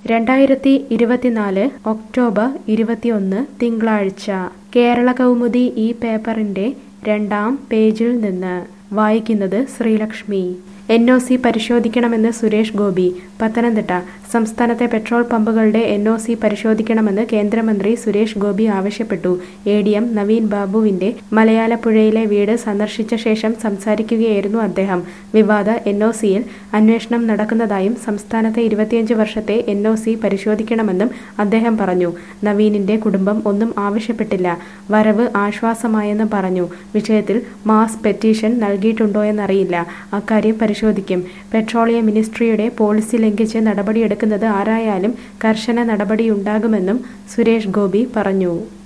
രണ്ടായിരത്തി ഇരുപത്തിനാല് ഒക്ടോബർ ഇരുപത്തിയൊന്ന് തിങ്കളാഴ്ച കേരള കൗമുദി ഈ പേപ്പറിന്റെ രണ്ടാം പേജിൽ നിന്ന് വായിക്കുന്നത് ശ്രീലക്ഷ്മി എൻ ഒ സി പരിശോധിക്കണമെന്ന് സുരേഷ് ഗോപി പത്തനംതിട്ട സംസ്ഥാനത്തെ പെട്രോൾ പമ്പുകളുടെ എൻ ഒ സി പരിശോധിക്കണമെന്ന് കേന്ദ്രമന്ത്രി സുരേഷ് ഗോപി ആവശ്യപ്പെട്ടു എ ഡി എം നവീൻ ബാബുവിന്റെ മലയാലപ്പുഴയിലെ വീട് സന്ദർശിച്ച ശേഷം സംസാരിക്കുകയായിരുന്നു അദ്ദേഹം വിവാദ എൻ ഒ സിയിൽ അന്വേഷണം നടക്കുന്നതായും സംസ്ഥാനത്തെ ഇരുപത്തിയഞ്ച് വർഷത്തെ എൻ ഒ സി പരിശോധിക്കണമെന്നും അദ്ദേഹം പറഞ്ഞു നവീനിന്റെ കുടുംബം ഒന്നും ആവശ്യപ്പെട്ടില്ല വരവ് ആശ്വാസമായെന്ന് പറഞ്ഞു വിഷയത്തിൽ മാസ് പെറ്റീഷൻ നൽകിയിട്ടുണ്ടോയെന്നറിയില്ല അക്കാര്യം പരിശോധിക്കും പെട്രോളിയം മിനിസ്ട്രിയുടെ പോളിസി ലംഘിച്ച് നടപടിയെടുക്കുന്നത് ആരായാലും കർശന നടപടിയുണ്ടാകുമെന്നും സുരേഷ് ഗോപി പറഞ്ഞു